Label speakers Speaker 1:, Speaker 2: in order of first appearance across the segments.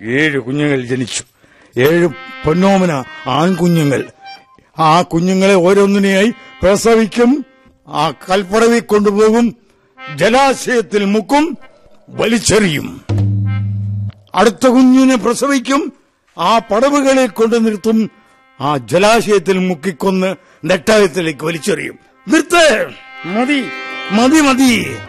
Speaker 1: ഏഴ് കുഞ്ഞുങ്ങൾ ജനിച്ചു ഏഴ് പൊന്നോമന ആൺകുഞ്ഞുങ്ങൾ ആ കുഞ്ഞുങ്ങളെ ഓരോന്നിനെയായി പ്രസവിക്കും ആ കൽപ്പടവി കൊണ്ടുപോകും ജലാശയത്തിൽ മുക്കും വലിച്ചെറിയും അടുത്ത കുഞ്ഞിനെ പ്രസവിക്കും ആ പടവുകളിൽ കൊണ്ടു നിർത്തും ആ ജലാശയത്തിൽ മുക്കിക്കൊന്ന് നെട്ടായത്തിലേക്ക് വലിച്ചെറിയും നിർത്ത് മതി മതി മതി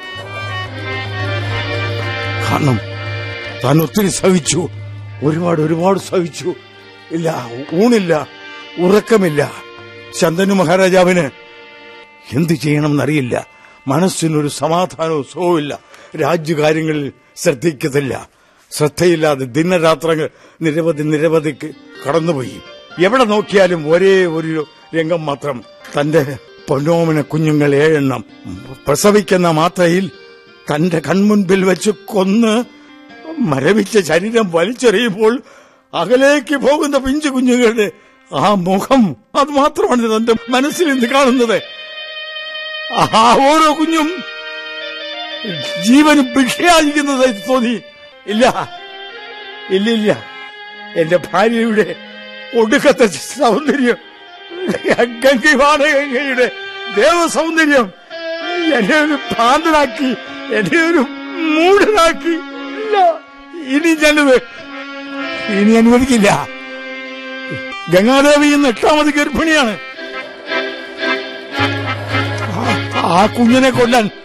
Speaker 1: കാരണം താൻ ഒത്തിരി സഹിച്ചു ഒരുപാട് ഒരുപാട് സഹിച്ചു ഇല്ല ഊണില്ല ഉറക്കമില്ല ശന്തനു മഹാരാജാവിന് എന്തു ചെയ്യണമെന്നറിയില്ല മനസ്സിനൊരു സമാധാനവും സുഖവുമില്ല രാജ്യകാര്യങ്ങളിൽ ശ്രദ്ധിക്കത്തില്ല ശ്രദ്ധയില്ലാതെ ദിനരാത്രങ്ങൾ നിരവധി നിരവധി കടന്നുപോയി എവിടെ നോക്കിയാലും ഒരേ ഒരു രംഗം മാത്രം തന്റെ പൊന്നോമന കുഞ്ഞുങ്ങൾ ഏഴെണ്ണം പ്രസവിക്കുന്ന മാത്രയിൽ തന്റെ കൺമുൻപിൽ വെച്ച് കൊന്ന് മരവിച്ച ശരീരം വലിച്ചെറിയുമ്പോൾ അകലേക്ക് പോകുന്ന പിഞ്ചു കുഞ്ഞുങ്ങളുടെ ആ മുഖം അത് മാത്രമാണ് തന്റെ മനസ്സിൽ ഇന്ന് കാണുന്നത് ആ ഓരോ കുഞ്ഞും ജീവന് ഭിക്ഷയായിരിക്കുന്നത് തോന്നി ഇല്ല ഇല്ലില്ല എന്റെ ഭാര്യയുടെ ഒടുക്കത്തെ സൗന്ദര്യം ഗംഗയാണ് ഗംഗയുടെ ദേവസൗന്ദര്യം എന്നെ ഒരു ഭ്രാന്തനാക്കി എന്നെ ഒരു മൂഢനാക്കി ഇല്ല ഇനി ഞാനത് ഇനി അനുവദിക്കില്ല ഗംഗാദേവി ഇന്ന് എട്ടാമത് ഗർഭിണിയാണ് ആ- ആ കുഞ്ഞിനെ കൊല്ലാൻ